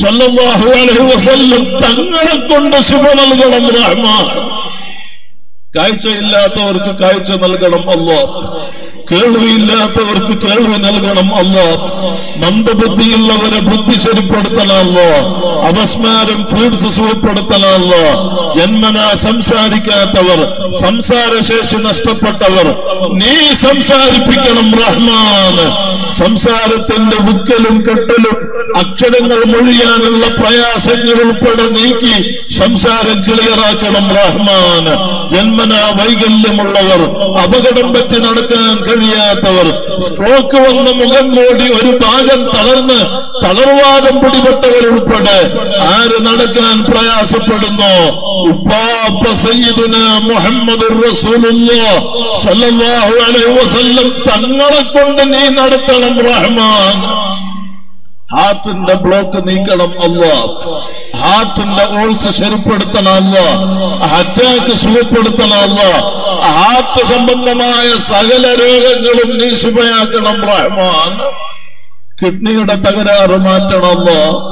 സല്ലല്ലാഹു അലൈഹി വസല്ലം തങ്ങളെ കൊണ്ട് ശുഭ നൽകണം റഹ്മാൻ കാഴ്ചയില്ലാത്തവർക്ക് കാഴ്ച നൽകണം അല്ലോ കേൾവിയില്ലാത്തവർക്ക് കേൾവി നൽകണം അല്ലോ മന്ദബുദ്ധിയുള്ളവരെ ബുദ്ധി ശരിപ്പെടുത്തണമല്ലോ അപസ്മാരം ഫ്രൂട്ട്സ് സുഖപ്പെടുത്തണമല്ലോ ജന്മന സംസാരിക്കാത്തവർ സംസാരശേഷി നഷ്ടപ്പെട്ടവർ നീ സംസാരിപ്പിക്കണം റഹ്മാൻ സംസാരത്തിന്റെ ബുക്കലും കെട്ടലും അക്ഷരങ്ങൾ മൊഴിയാനുള്ള പ്രയാസങ്ങൾ ഉൾപ്പെടെ നീക്കി സംസാരം ക്ലിയറാക്കണം റഹ്മാൻ ജന്മന വൈകല്യമുള്ളവർ അപകടം പറ്റി നടക്കാൻ കഴിയാത്തവർ സ്ട്രോക്ക് വന്ന മുഖം കൂടി ഒരു ഭാഗം തളർന്ന് തളർവാദം പിടിപെട്ടവരുൾപ്പെടെ ആര് നടക്കാൻ പ്രയാസപ്പെടുന്നു ഉപ്പാപ്പ സയ്യിദുന മുഹമ്മദ് സല്ലല്ലാഹു അലൈഹി വസല്ലം തങ്ങളെ കൊണ്ട് നീ നടത്തണം റഹ്മാൻ ഹാർട്ടിന്റെ ബ്ലോക്ക് നീക്കണം അല്ല ഹാർട്ടിന്റെ ഓൾസ് ശരിപ്പെടുത്തണം അല്ല അറ്റാക്ക് സുഖപ്പെടുത്തണം അല്ല ഹാർട്ട് സംബന്ധമായ സകല രോഗങ്ങളും നീ ശുഭയാക്കണം റഹ്മാൻ കിഡ്നിയുടെ തകരാറ് മാറ്റണം അല്ല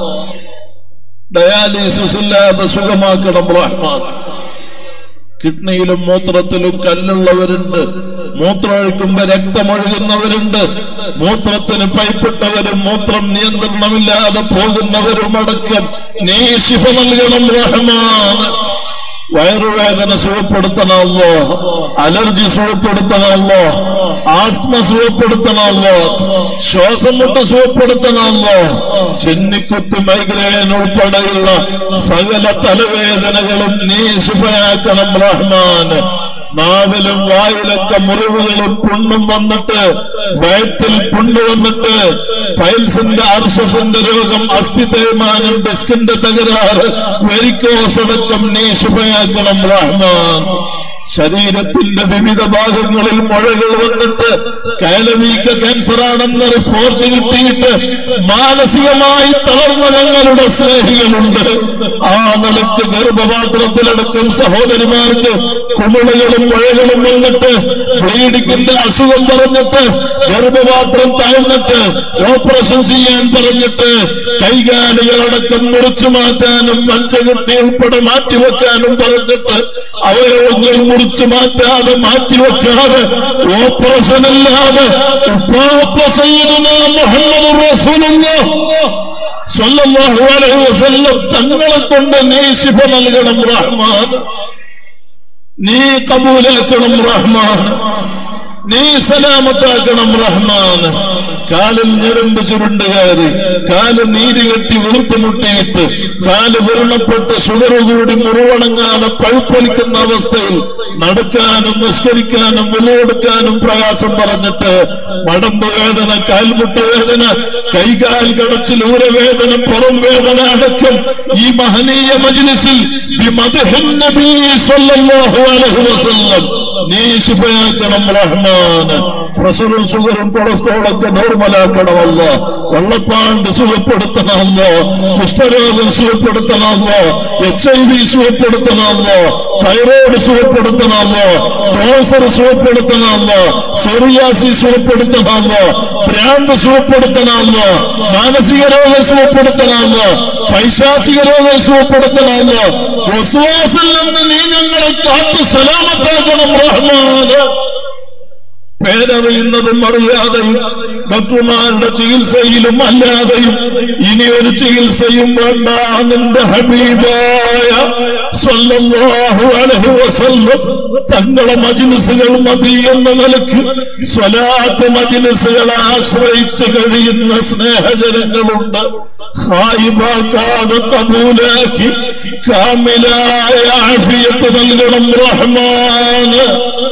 ഡയാലിസിസ് ഇല്ലാതെ സുഖമാക്കണം റഹ്മാൻ കിഡ്നിയിലും മൂത്രത്തിലും കല്ലുള്ളവരുണ്ട് മൂത്രമൊഴിക്കുമ്പോ രക്തമൊഴുകുന്നവരുണ്ട് മൂത്രത്തിന് പൈപ്പിട്ടവരും മൂത്രം നിയന്ത്രണമില്ലാതെ പോകുന്നവരുമടക്കം നീ ശിഫ നൽകണം റഹ്മാൻ വയറുവേദന സുഖപ്പെടുത്തണമല്ലോ അലർജി സുഖപ്പെടുത്തണമല്ലോ ആസ്മ സുഖപ്പെടുത്തണമല്ലോ ശ്വാസം മുട്ട് സുഖപ്പെടുത്തണമല്ലോ ചെന്നിക്കുത്ത് മൈഗ്രേൻ ഉൾപ്പെടെയുള്ള സകല തലവേദനകളും നീ ശുഭയാക്കണം റഹ്മാൻ നാവിലും വായിലൊക്കെ മുറിവുകളും പുണ്ണും വന്നിട്ട് വയറ്റിൽ പുണ്ണ് വന്നിട്ട് പൈൽസിന്റെ അർഷസിന്റെ രോഗം അസ്ഥി തേയ്മാനം ഡിസ്കിന്റെ തകരാറ് വെരിക്കോസ് അടക്കം നീ ശുഭയാക്കണം റഹ്മാൻ ശരീരത്തിന്റെ വിവിധ ഭാഗങ്ങളിൽ മുഴകൾ വന്നിട്ട് കയലവീക്ക ക്യാൻസർ ആണെന്ന് റിപ്പോർട്ട് കിട്ടിയിട്ട് മാനസികമായി തളർന്ന ഞങ്ങളുടെ സ്നേഹികളുണ്ട് ആ നിലക്ക് ഗർഭപാത്രത്തിലടക്കം സഹോദരിമാർക്ക് കുമിളുകളും മുഴകളും വന്നിട്ട് ബ്ലീഡിങ്ങിന്റെ അസുഖം പറഞ്ഞിട്ട് ഗർഭപാത്രം താഴ്ന്നിട്ട് ഓപ്പറേഷൻ ചെയ്യാൻ പറഞ്ഞിട്ട് കൈകാലുകളടക്കം മുറിച്ചു മാറ്റാനും മഞ്ചകെട്ടി ഉൾപ്പെടെ മാറ്റിവെക്കാനും പറഞ്ഞിട്ട് അവയവങ്ങൾ മുറിച്ചു മാറ്റാതെ മാറ്റിവെക്കാതെ ഓപ്പറേഷൻ അല്ലാതെ ഉപ്പാപ്പ സയ്യിദുന മുഹമ്മദ് റസൂലുള്ളാഹ് സ്വല്ലല്ലാഹു അലൈഹി വസല്ലം തങ്ങളെ കൊണ്ട് നീ ശിഫ നൽകണം റഹ്മാൻ നീ കബൂലാക്കണം റഹ്മാൻ നീ സലാമത്താക്കണം റഹ്മാൻ കാലിൽ ഞെരുമ്പ് ചുരുണ്ട് കയറി കാല് നീര് കെട്ടി വീർത്തുമുട്ടിയിട്ട് കാല് വിരണപ്പെട്ട് ഷുഗർ കൂടി മുറിവണങ്ങാതെ പഴുപ്പൊലിക്കുന്ന അവസ്ഥയിൽ നടക്കാനും നിസ്കരിക്കാനും വിലയെടുക്കാനും പ്രയാസം പറഞ്ഞിട്ട് മടമ്പ് വേദന കാൽമുട്ട് വേദന കൈകാൽ കടച്ചിൽ ഊരവേദന പുറം വേദന അടക്കം ഈ മഹനീയ മജ്ലിസിൽ ബിമദ്ഹിൻ നബി സ്വല്ലല്ലാഹു അലൈഹി വസല്ലം നീ ശിഫയാക്കണം റഹ്മാൻ പ്രഷറും ഷുഗറും കൊളസ്ട്രോളൊക്കെ നോർമലാക്കണമല്ല വെള്ളപ്പാണ്ട് സുഖപ്പെടുത്തണമല്ലോ കുഷ്ഠരോഗം സുഖപ്പെടുത്തണമല്ലോ എച്ച് ഐ വി സുഖപ്പെടുത്തണമല്ലോ തൈറോയ്ഡ് സുഖപ്പെടുത്തണമല്ലോ ക്യാൻസർ സുഖപ്പെടുത്തണമല്ലോ സോറിയാസി സുഖപ്പെടുത്തണമല്ലോ ഭ്രാന്ത് സുഖപ്പെടുത്തണമല്ലോ മാനസിക രോഗം സുഖപ്പെടുത്തണമല്ലോ പൈശാചിക രോഗം സുഖപ്പെടുത്തണമല്ലോ വസുവാസിൽ നിന്ന് നീ ഞങ്ങളെ കാത്തു സലാമത്താക്കണം റഹ്മാന് പേരറിയുന്നതും അറിയാതെയും ഡോക്ടർമാരുടെ ചികിത്സയിലും അല്ലാതെയും ഇനി ഒരു ചികിത്സയും വേണ്ട നിന്റെ ഹബീബായ സ്വല്ലല്ലാഹു അലൈഹി വസല്ലം തങ്ങളെ മജ്ലിസുകൾ മതി എന്ന നിലക്ക് സ്വലാത്ത് മജ്ലിസുകളെ ആശ്രയിച്ച് കഴിയുന്ന സ്നേഹജനങ്ങളുണ്ട് ഹായിബാക്കാതെ കബൂലാക്കി കാമിലായ ആഫിയത്ത് നൽകണം റഹ്മാന്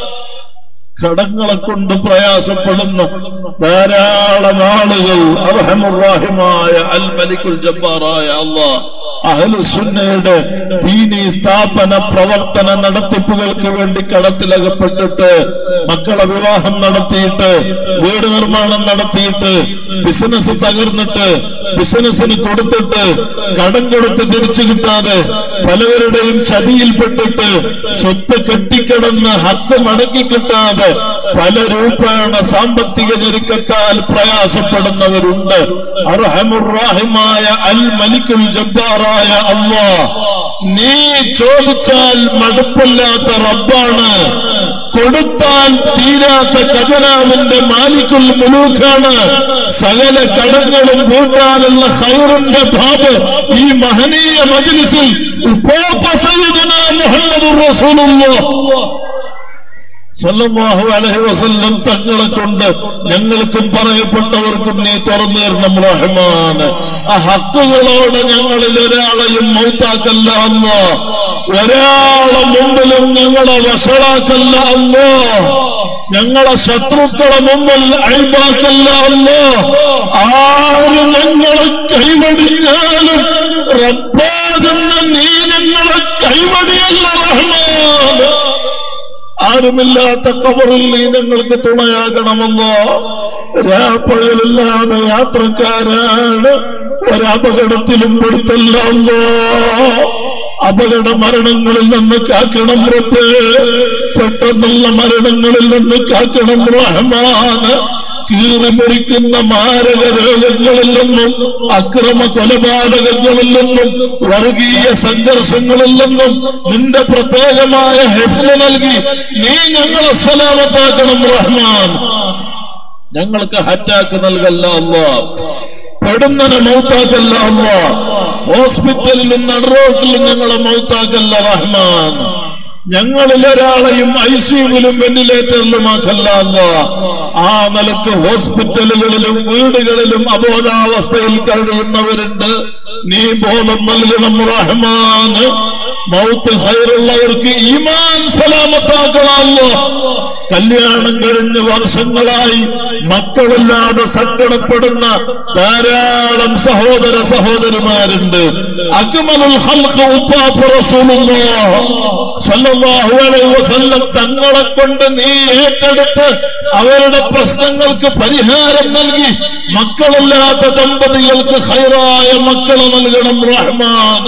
കടങ്ങളെ കൊണ്ട് പ്രയാസപ്പെടുന്ന ധാരാളം ആളുകൾ അർഹമുറാഹിമായ അൽ മലിക്കുൽ ജബ്ബാറായ അള്ളാഹ് അഹലുസുന്നയുടെ ദീനി സ്ഥാപന പ്രവർത്തന നടത്തിപ്പുകൾക്ക് വേണ്ടി കടത്തിലകപ്പെട്ടിട്ട് മക്കളെ വിവാഹം നടത്തിയിട്ട് വീട് നിർമ്മാണം നടത്തിയിട്ട് ബിസിനസ് തകർന്നിട്ട് ബിസിനസ്സിന് കൊടുത്തിട്ട് കടം കൊടുത്ത് തിരിച്ചു കിട്ടാതെ പലവരുടെയും ചതിയിൽപ്പെട്ടിട്ട് സ്വത്ത് കെട്ടിക്കിടന്ന് ഹത്ത് മടക്കി കിട്ടാതെ പല രൂപേണ സാമ്പത്തിക ഞെരുക്കത്താൽ പ്രയാസപ്പെടുന്നവരുണ്ട് അർഹമുറാഹിമായ അൽ മലിക്കുൽ ജബ്ബാറായ റബ്ബായ അള്ളാ നീ ചോദിച്ചാൽ മടുപ്പില്ലാത്ത റബ്ബാണ് കൊടുത്താൽ തീരാത്ത ഖജനാവിന്റെ മാലിക്കുൽ മുലൂക്കാണ് സകല കടങ്ങളും കൂട്ടാനുള്ള ഹൈറിന്റെ ഭാബ് ഈ മഹനീയ മജ്ലിസിൽ ഉപ്പോപ്പ സയ്യിദുനാ മുഹമ്മദുർ റസൂലുള്ളാഹ് സല്ലല്ലാഹു അലൈഹി വസല്ലം തങ്ങളെ കൊണ്ട് ഞങ്ങൾക്കും പറയപ്പെട്ടവർക്കും നീ തുറന്നു തരണം റഹ്മാൻ ആ ഹക്കുകളോട് ഞങ്ങളിൽ ഒരാളെയും മൗത്താക്കല്ല അല്ലോ ഒരാളെ മുമ്പിലും ഞങ്ങളെ വഷളാക്കല്ല അല്ലോ ഞങ്ങളെ ശത്രുക്കളെ മുമ്പിൽ അഴിബാക്കല്ല അല്ലോ ആര് ഞങ്ങളെ കൈവടിഞ്ഞാലും റബ്ബാകുന്ന നീ ഞങ്ങളെ കൈവടിയല്ല റഹ്മാൻ ആരുമില്ലാത്ത കബറിൽ നീ ഞങ്ങൾക്ക് തുണയാകണമെന്നോ രാപ്പകലില്ലാതെ യാത്രക്കാരാണ് ഒരപകടത്തിലും പെടുത്തല്ലോ അപകട മരണങ്ങളിൽ നിന്ന് കാക്കണം റബ്ബേ പെട്ടെന്നുള്ള മരണങ്ങളിൽ നിന്ന് കാക്കണം റഹ്മാന് കീറി മുറിക്കുന്ന മാരക രോഗങ്ങളിൽ നിന്നും അക്രമ കൊലപാതകങ്ങളിൽ നിന്നും വർഗീയ സംഘർഷങ്ങളിൽ നിന്നും നിന്റെ പ്രത്യേകമായ ഹെഫ്ല നൽകി നീ ഞങ്ങളെ സലാമത്താക്കണം റഹ്മാൻ ഞങ്ങൾക്ക് ഹറ്റാക്ക് നൽകല്ല അല്ലോ പെടുന്നനെ മൗത്താക്കല്ല അല്ലോ ഹോസ്പിറ്റലിലും നടുറോട്ടിലും ഞങ്ങളെ മൗത്താക്കല്ല റഹ്മാൻ ഞങ്ങളിൽ ഒരാളെയും ഐസിയുവിലും വെന്റിലേറ്ററിലുമാക്കല്ല അല്ലോ ആ നിലക്ക് ഹോസ്പിറ്റലുകളിലും വീടുകളിലും അബോധാവസ്ഥയിൽ കഴിയുന്നവരുണ്ട് നീ ബോധം നൽകണം റഹ്മാന് മൗത്ത് ഹൈറുള്ളവർക്ക് ഈമാൻ സലാമത്താക്കണമല്ലോ കല്യാണം കഴിഞ്ഞ് വർഷങ്ങളായി മക്കളില്ലാതെ സങ്കടപ്പെടുന്ന ധാരാളം സഹോദര സഹോദരിമാരുണ്ട് അക്മലുൽ ഹൽഖ് ഉപ്പാപ്പ റസൂലുള്ളാഹ് സ്വല്ലല്ലാഹു അലൈഹി വസല്ലം തങ്ങളെ കൊണ്ട് നീ ഏറ്റെടുത്ത് അവരുടെ പ്രശ്നങ്ങൾക്ക് പരിഹാരം നൽകി മക്കളില്ലാത്ത ദമ്പതികൾക്ക് ഹൈറായ മക്കളെ നൽകണം റഹ്മാൻ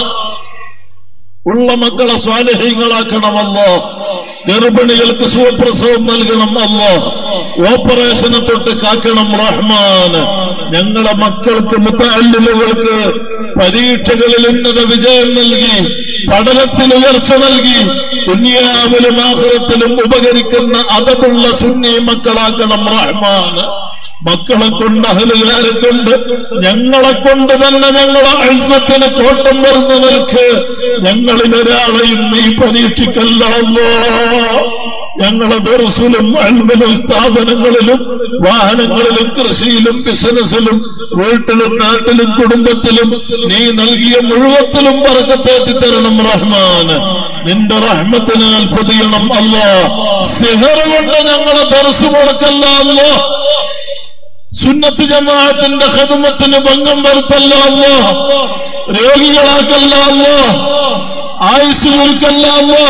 ഉള്ള മക്കളെ സ്വാലഹ്യങ്ങളാക്കണമല്ലോ ഗർഭിണികൾക്ക് സുഖപ്രസവം നൽകണം അല്ലോ ഓപ്പറേഷനെ തൊട്ട് കാക്കണം റഹ്മാൻ ഞങ്ങളെ മക്കൾക്ക് മുത്തല്ലുകൾക്ക് പരീക്ഷകളിൽ ഉന്നത വിജയം നൽകി പഠനത്തിൽ ഉയർച്ച നൽകി ദുനിയാവിലും ആഹ്റത്തിലും ഉപകരിക്കുന്ന അതമുള്ള സുന്നി മക്കളാക്കണം റഹ്മാൻ മക്കളെ കൊണ്ട് അഹലുകാരെ കൊണ്ട് ഞങ്ങളെ കൊണ്ട് തന്നെ ഞങ്ങളെ അഴ്സത്തിന് കോട്ടം വരുന്നവർക്ക് ഞങ്ങളിൽ ഒരാളെയും നീ പരീക്ഷിക്കല്ലോ ഞങ്ങളെ ദർസിലും അൽമിലും സ്ഥാപനങ്ങളിലും വാഹനങ്ങളിലും കൃഷിയിലും ബിസിനസ്സിലും വീട്ടിലും നാട്ടിലും കുടുംബത്തിലും നീ നൽകിയ മുഴുവത്തിലും പറക്കത്തേറ്റി തരണം റഹ്മാൻ നിന്റെ റഹ്മത്തിനാൽ പൊതിയണം അല്ലോ സിഹർ കൊണ്ട് ഞങ്ങളെ ദർസ് മുടക്കല്ല അല്ലോ സുന്നത്ത് ജമാഅത്തിന്റെ ഖദമത്തിന് ഭംഗം വരുത്തല്ല അല്ലോ രോഗികളാക്കല്ല അല്ലോ ആയുസ് ചുരുക്കല്ല അല്ലോ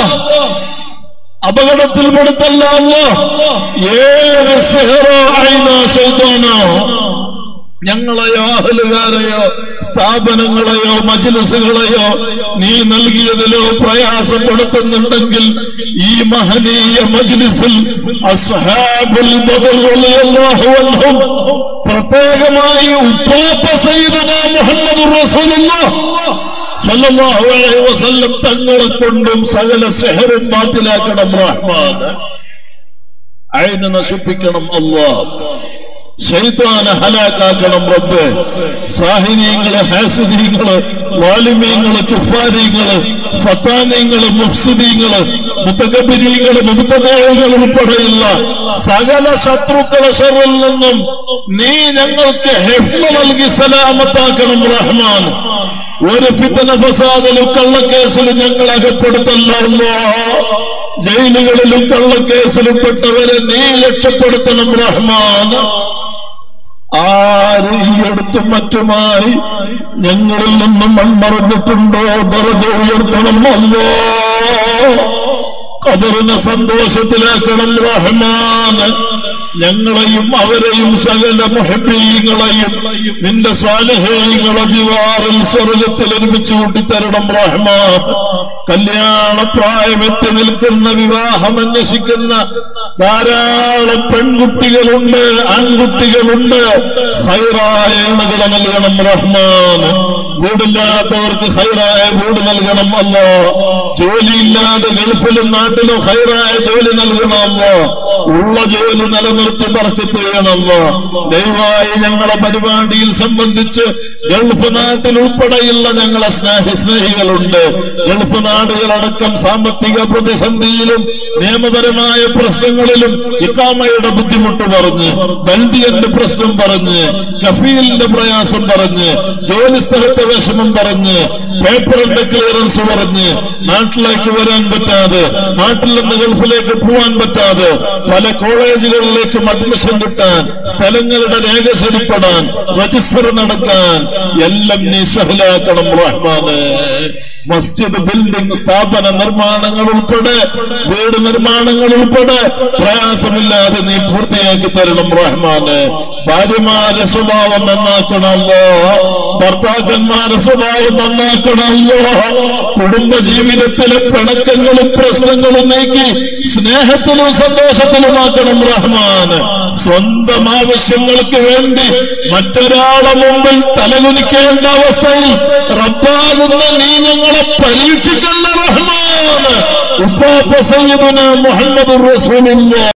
അപകടത്തിൽ പെടുത്തല്ല അല്ലോ ഏത് സിഹറോ അയിനോ ശൈത്താനോ ഞങ്ങളെയോ അഹലുകാരെയോ സ്ഥാപനങ്ങളെയോ മജ്ലിസുകളെയോ നീ നൽകിയതിലോ പ്രയാസപ്പെടുത്തുന്നുണ്ടെങ്കിൽ ഈ മഹനീയ മജ്ലിസിൽ അസ്ഹാബുൽ ബദർ റളിയല്ലാഹു അൻഹും പ്രത്യേകമായി ഉപ്പാപ്പ സയ്യിദന മുഹമ്മദ് റസൂലുള്ളാഹ് സല്ലല്ലാഹു അലൈഹി വസല്ലം തങ്ങളെ കൊണ്ടും സകല സെഹറും ബാത്തിലാക്കണം റഹ്മാൻ അയിന് നശിപ്പിക്കണം അല്ലാഹ് ശൈത്താനെ ഹലാക്കാക്കണം റബ്ബ് സാഹിനീങ്ങള് ഹാസിദീങ്ങള് വാലിമീങ്ങള് കുഫാരീങ്ങള് ഫത്താനീങ്ങള് മുഫ്സിദീങ്ങള് മുത്തകബിരീങ്ങള് മുത്തദേവകൾ ഉൾപ്പെടെയുള്ള സകല ശത്രുക്കളെ ഷറിൽ നിന്നും നീ ഞങ്ങൾക്ക് ഹെഫ്ല നൽകി സലാമത്താക്കണം റഹ്മാൻ ഒരു ഫിത്തന ഫസാദിലും കള്ളക്കേസിലും ഞങ്ങൾ അകപ്പെടുത്തല്ലോ ജയിലുകളിലും കള്ളക്കേസിലും പെട്ടവരെ നീ രക്ഷപ്പെടുത്തണം റഹ്മാൻ ആര് ഈ അടുത്തും മറ്റുമായി ഞങ്ങളിൽ നിന്നും മൺമറഞ്ഞിട്ടുണ്ടോ ദറജ ഉയർത്തണം അല്ലോ ഖബറിനെ സന്തോഷത്തിലാക്കണം റഹ്മാൻ ഞങ്ങളെയും അവരെയും സകല മുഹബീങ്ങളെയും നിന്റെ സ്വാലഹേയങ്ങളെ ജിവാറിൽ സ്വർഗത്തിൽ ഒരുമിച്ച് കൂട്ടിത്തരണം റഹ്മാൻ കല്യാണ പ്രായമെത്തി നിൽക്കുന്ന വിവാഹം അന്വേഷിക്കുന്ന ധാരാളം പെൺകുട്ടികളുണ്ട് ആൺകുട്ടികളുണ്ട് ഹൈറായ ഇണകളെ നൽകണം റഹ്മാൻ വീടില്ലാത്തവർക്ക് ഹൈറായ വീട് നൽകണം അല്ലോ ജോലിയില്ലാതെ ഗൾഫിലും നാട്ടിലും ഹൈറായ ജോലി നൽകണം അല്ലോ ഉള്ള ജോലി നിലനിർത്തി പറക്കത്ത് ചെയ്യണമല്ലോ ദയവായി ഞങ്ങളെ പരിപാടിയിൽ സംബന്ധിച്ച് ഗൾഫ് നാട്ടിൽ ഉൾപ്പെടെയുള്ള ഞങ്ങളെ സ്നേഹ സ്നേഹികളുണ്ട് ഗൾഫ് നാടുകളടക്കം സാമ്പത്തിക പ്രതിസന്ധിയിലും നിയമപരമായ പ്രശ്നങ്ങളിലും ഇക്കാമയുടെ ബുദ്ധിമുട്ട് പറഞ്ഞ് ബൽദിയന്റെ പ്രശ്നം പറഞ്ഞ് കഫീലിന്റെ പ്രയാസം പറഞ്ഞ് ജോലി സ്ഥലത്തെ വിഷമം പറഞ്ഞ് പേപ്പറിന്റെ ക്ലിയറൻസ് പറഞ്ഞ് നാട്ടിലേക്ക് വരാൻ പറ്റാതെ നാട്ടിൽ നിന്ന് ഗൾഫിലേക്ക് പോവാൻ പറ്റാതെ പല കോളേജുകളിലേക്കും അഡ്മിഷൻ കിട്ടാൻ സ്ഥലങ്ങളുടെ രേഖ ശരിപ്പെടാൻ രജിസ്റ്റർ നടക്കാൻ എല്ലാം നീ സഹലാക്കണം റഹ്മാന് മസ്ജിദ് ബിൽഡിംഗ് സ്ഥാപന നിർമ്മാണങ്ങൾ ഉൾപ്പെടെ വീട് നിർമ്മാണങ്ങൾ ഉൾപ്പെടെ പ്രയാസമില്ലാതെ നീ പൂർത്തിയാക്കി തരണം റഹ്മാന് ഭാര്യമാരെ സ്വഭാവം നന്നാക്കണമല്ലോ ഭർത്താക്കന്മാരെ സ്വഭാവം നന്നാക്കണമല്ലോ കുടുംബ ജീവിതത്തിലെ പിണക്കങ്ങളും പ്രശ്നങ്ങളും നീക്കി സ്നേഹത്തിലും സന്തോഷത്തിലുമാക്കണം റഹ്മാൻ സ്വന്തം ആവശ്യങ്ങൾക്ക് വേണ്ടി മറ്റൊരാളെ മുമ്പിൽ തലകുനിക്കേണ്ട അവസ്ഥയിൽ റബ്ബാകുന്ന നീ ഞങ്ങളെ പരീക്ഷിക്കല്ല റഹ്മാൻ ഉപ്പാപ്പ സയ്യിദുന മുഹമ്മദ് റസൂലുള്ള